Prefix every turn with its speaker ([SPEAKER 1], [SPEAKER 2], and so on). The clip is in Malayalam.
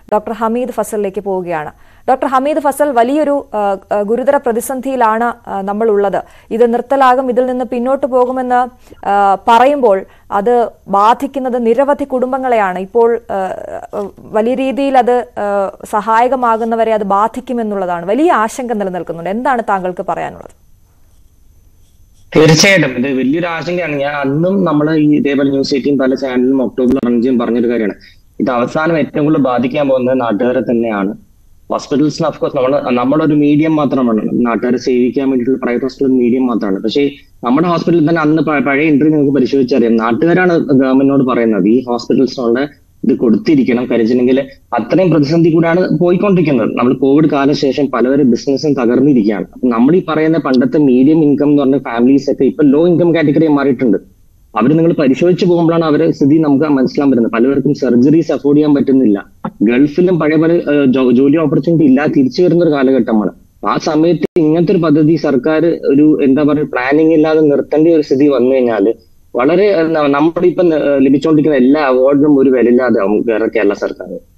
[SPEAKER 1] ഡോക്ടർ ഹമീദ് ഫസലിലേക്ക് പോവുകയാണ് ഡോക്ടർ ഹമീദ് ഫസൽ വലിയൊരു ആ, ആ, ഗുരുതര പ്രതിസന്ധിയിലാണ് ആ, നമ്മൾ ഉള്ളത് ഇത് നിർത്തലാകും ഇതിൽ നിന്ന് പിന്നോട്ട് പോകുമെന്ന് ആ, പറയുമ്പോൾ അത് ബാധിക്കുന്നത് നിരവധി കുടുംബങ്ങളെയാണ് ഇപ്പോൾ ആ, ആ, വലിയ രീതിയിൽ അത് ആ, സഹായകമാകുന്നവരെ അത് ബാധിക്കുമെന്നുള്ളതാണ് വലിയ ആശങ്ക നിലനിൽക്കുന്നുണ്ട് എന്താണ് താങ്കൾക്ക് പറയാനുള്ളത്
[SPEAKER 2] തീർച്ചയായിട്ടും ഇത് വലിയൊരു ആശങ്കയാണ് ഞാൻ അന്നും നമ്മൾ ഈ ഇതേപോലെ ന്യൂസ് എയ്റ്റീൻ പല ചാനലിലും ഒക്ടോബർ അഞ്ചും പറഞ്ഞൊരു കാര്യമാണ് ഇത് അവസാനം ഏറ്റവും കൂടുതൽ ബാധിക്കാൻ പോകുന്നത് നാട്ടുകാരെ തന്നെയാണ് ഹോസ്പിറ്റൽസിന് അഫ്കോഴ്സ് നമ്മൾ നമ്മളൊരു മീഡിയം മാത്രമാണ് നാട്ടുകാരെ സേവിക്കാൻ വേണ്ടിയിട്ടുള്ള പ്രൈവറ്റ് ഹോസ്പിറ്റൽ മീഡിയം മാത്രമാണ് പക്ഷേ നമ്മുടെ ഹോസ്പിറ്റലിൽ തന്നെ അന്ന് പ- പഴയ ഇന്റർവ്യൂ നിങ്ങൾക്ക് പരിശോധിച്ചറിയാം നാട്ടുകാരാണ് ഗവൺമെന്റിനോട് പറയുന്നത് ഈ ഹോസ്പിറ്റൽസിനുള്ള ഇത് കൊടുത്തിരിക്കണം കരിച്ചില്ലെങ്കിൽ അത്രയും പ്രതിസന്ധി കൂടെയാണ് പോയിക്കൊണ്ടിരിക്കുന്നത് നമ്മൾ കോവിഡ് കാലശേഷം പലവരും ബിസിനസ്സും തകർന്നിരിക്കുകയാണ് അപ്പൊ നമ്മൾ ഈ പറയുന്ന പണ്ടത്തെ മീഡിയം ഇൻകം എന്ന് പറഞ്ഞ ഫാമിലീസ് ഒക്കെ ഇപ്പൊ ലോ ഇൻകം കാറ്റഗറി മാറിയിട്ടുണ്ട് അവർ നിങ്ങൾ പരിശോധിച്ച് പോകുമ്പോഴാണ് അവരെ സ്ഥിതി നമുക്ക് മനസ്സിലാൻ പറ്റുന്നത് പലവർക്കും സർജറീസ് അഫോർഡ് ചെയ്യാൻ പറ്റുന്നില്ല ഗൾഫിലും പഴയ പല ഏഹ്, ജോ- ജോലി ഓപ്പർച്യൂണിറ്റി ഇല്ലാതെ തിരിച്ചു വരുന്ന ഒരു കാലഘട്ടമാണ് ആ സമയത്ത് ഇങ്ങനത്തെ ഒരു പദ്ധതി സർക്കാർ ഒരു എന്താ പറയുക പ്ലാനിങ് ഇല്ലാതെ നിർത്തേണ്ട ഒരു സ്ഥിതി വന്നു കഴിഞ്ഞാല് വളരെ നമ്മളിപ്പം ലഭിച്ചുകൊണ്ടിരിക്കുന്ന എല്ലാ അവാർഡിനും ഒരു വിലയില്ലാതെ ആവും കേരള കേരള സർക്കാർ